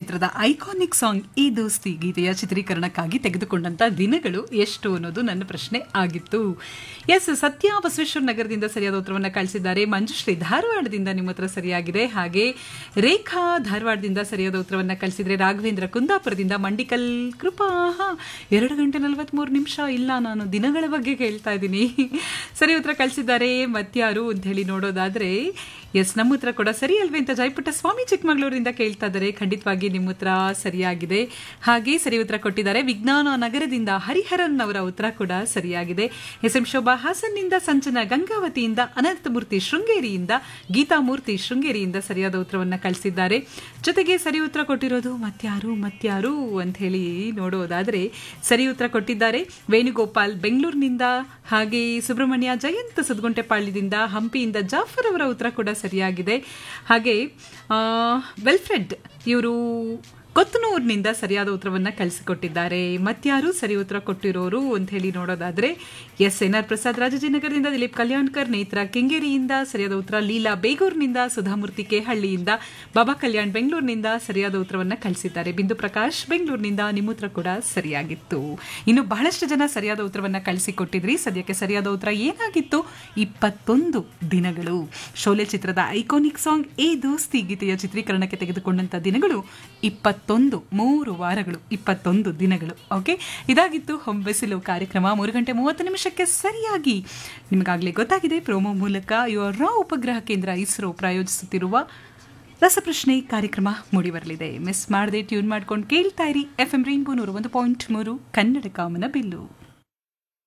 ಚಿತ್ರದ iconic song ಈ ದೋಸ್ತಿ ಗೀತೆಯ ಚಿತ್ರೀಕರಣಕ್ಕಾಗಿ ತೆಗೆದುಕೊಂಡಂತ ದಿನಗಳು ಎಷ್ಟು ಅನ್ನೋದು ನನ್ನ ಪ್ರಶ್ನೆ ಆಗಿತ್ತು ಎಸ್ ಸತ್ಯ ಬಸವೇಶ್ವರ ನಗರದಿಂದ ಸರಿಯಾದ ಉತ್ತರವನ್ನು ಕಳಿಸಿದ್ದಾರೆ ಮಂಜುಶ್ರೀ ಧಾರವಾಡದಿಂದ ನಿಮ್ಮ ಹತ್ರ ಸರಿಯಾಗಿದೆ ಹಾಗೆ ರೇಖಾ ಧಾರವಾಡದಿಂದ ಸರಿಯಾದ ಉತ್ತರವನ್ನು ಕಳಿಸಿದ್ರೆ ರಾಘವೇಂದ್ರ ಕುಂದಾಪುರದಿಂದ ಮಂಡಿಕಲ್ ಕೃಪಾ ಹಾ, ಎರಡು ಗಂಟೆ ನಲವತ್ಮೂರು ನಿಮಿಷ ಇಲ್ಲ ನಾನು ದಿನಗಳ ಬಗ್ಗೆ ಕೇಳ್ತಾ ಇದ್ದೀನಿ ಸರಿ ಉತ್ತರ ಕಳಿಸಿದ್ದಾರೆ ಮತ್ಯಾರು ಅಂತ ಹೇಳಿ ನೋಡೋದಾದ್ರೆ ಎಸ್ ನಮ್ಮ ಉತ್ತರ ಕೂಡ ಸರಿ ಅಲ್ವೇ ಅಂತ ಜಯಪುಟ್ಟ ಸ್ವಾಮಿ ಚಿಕ್ಕಮಗಳೂರಿಂದ ಕೇಳ್ತಾ ಇದ್ದಾರೆ ಖಂಡಿತವಾಗಿ ನಿಮ್ಮ ಉತ್ತರ ಸರಿಯಾಗಿದೆ ಹಾಗೆ ಸರಿ ಉತ್ತರ ಕೊಟ್ಟಿದ್ದಾರೆ ವಿಜ್ಞಾನ ನಗರದಿಂದ ಹರಿಹರನ್ ಅವರ ಉತ್ತರ ಕೂಡ ಸರಿಯಾಗಿದೆ ಎಸ್ ಎಂ ಶೋಭಾ ಹಾಸನ್ನಿಂದ ಸಂಚನ ಗಂಗಾವತಿಯಿಂದ ಅನಂತಮೂರ್ತಿ ಶೃಂಗೇರಿಯಿಂದ ಗೀತಾಮೂರ್ತಿ ಶೃಂಗೇರಿಯಿಂದ ಸರಿಯಾದ ಉತ್ತರವನ್ನ ಕಳಿಸಿದ್ದಾರೆ ಜೊತೆಗೆ ಸರಿ ಉತ್ತರ ಕೊಟ್ಟಿರೋದು ಮತ್ಯಾರು ಮತ್ಯಾರು ಅಂತ ಹೇಳಿ ನೋಡೋದಾದ್ರೆ ಸರಿ ಉತ್ತರ ಕೊಟ್ಟಿದ್ದಾರೆ ವೇಣುಗೋಪಾಲ್ ಬೆಂಗಳೂರಿನಿಂದ ಹಾಗೆ ಸುಬ್ರಹ್ಮಣ್ಯ ಜಯಂತ್ ಸುದ್ಗುಂಟೆಪಾಳ್ಯದಿಂದ ಹಂಪಿಯಿಂದ ಜಾಫರ್ ಅವರ ಉತ್ತರ ಕೂಡ ಸರಿಯಾಗಿದೆ ಹಾಗೆ ವೆಲ್ಫ್ರೆಡ್ ಇವರು ಕೊತ್ತನೂರಿನಿಂದ ಸರಿಯಾದ ಉತ್ತರವನ್ನ ಕಳಿಸಿಕೊಟ್ಟಿದ್ದಾರೆ ಮತ್ಯಾರು ಸರಿ ಉತ್ತರ ಕೊಟ್ಟಿರೋರು ಅಂತ ಹೇಳಿ ನೋಡೋದಾದ್ರೆ ಎಸ್ ಎನ್ ಆರ್ ಪ್ರಸಾದ್ ರಾಜಾಜಿನಗರದಿಂದ ದಿಲೀಪ್ ಕಲ್ಯಾಣ್ಕರ್ ನೇತ್ರ ಕೆಂಗೇರಿಯಿಂದ ಸರಿಯಾದ ಉತ್ತರ ಲೀಲಾ ಬೇಗೂರಿನಿಂದ ಸುಧಾಮೂರ್ತಿ ಕೆಹಳ್ಳಿಯಿಂದ ಬಾಬಾ ಕಲ್ಯಾಣ್ ಬೆಂಗಳೂರಿನಿಂದ ಸರಿಯಾದ ಉತ್ತರವನ್ನ ಕಳಿಸಿದ್ದಾರೆ ಬಿಂದು ಪ್ರಕಾಶ್ ಬೆಂಗಳೂರಿನಿಂದ ನಿಮ್ಮ ಉತ್ತರ ಕೂಡ ಸರಿಯಾಗಿತ್ತು ಇನ್ನು ಬಹಳಷ್ಟು ಜನ ಸರಿಯಾದ ಉತ್ತರವನ್ನ ಕಳಿಸಿಕೊಟ್ಟಿದ್ರಿ ಸದ್ಯಕ್ಕೆ ಸರಿಯಾದ ಉತ್ತರ ಏನಾಗಿತ್ತು ಇಪ್ಪತ್ತೊಂದು ದಿನಗಳು ಶೋಲೆ ಚಿತ್ರದ ಐಕಾನಿಕ್ ಸಾಂಗ್ ಏ ದೋಸ್ತಿ ಗೀತೆಯ ಚಿತ್ರೀಕರಣಕ್ಕೆ ತೆಗೆದುಕೊಂಡಂತ ದಿನಗಳು ಇಪ್ಪತ್ತೊಂದು ಮೂರು ವಾರಗಳು ಇಪ್ಪತ್ತೊಂದು ದಿನಗಳು ಓಕೆ ಇದಾಗಿತ್ತು ಹೊಂಬೆಸಿಲು ಕಾರ್ಯಕ್ರಮ ಮೂರು ಗಂಟೆ ಮೂವತ್ತು ನಿಮಿಷಕ್ಕೆ ಸರಿಯಾಗಿ ನಿಮಗಾಗಲೇ ಗೊತ್ತಾಗಿದೆ ಪ್ರೋಮೋ ಮೂಲಕ ಯುವರ್ ರಾ ಉಪಗ್ರಹ ಕೇಂದ್ರ ಇಸ್ರೋ ಪ್ರಾಯೋಜಿಸುತ್ತಿರುವ ರಸಪ್ರಶ್ನೆ ಕಾರ್ಯಕ್ರಮ ಮೂಡಿಬರಲಿದೆ ಮಿಸ್ ಮಾಡದೆ ಟ್ಯೂನ್ ಮಾಡ್ಕೊಂಡು ಕೇಳ್ತಾ ಇರಿ ಎಫ್ ಎಂ ರೈನ್ಬೋ ನೂರು ಒಂದು ಪಾಯಿಂಟ್ ಮೂರು ಕನ್ನಡ ಕಾಮನ ಬಿಲ್ಲು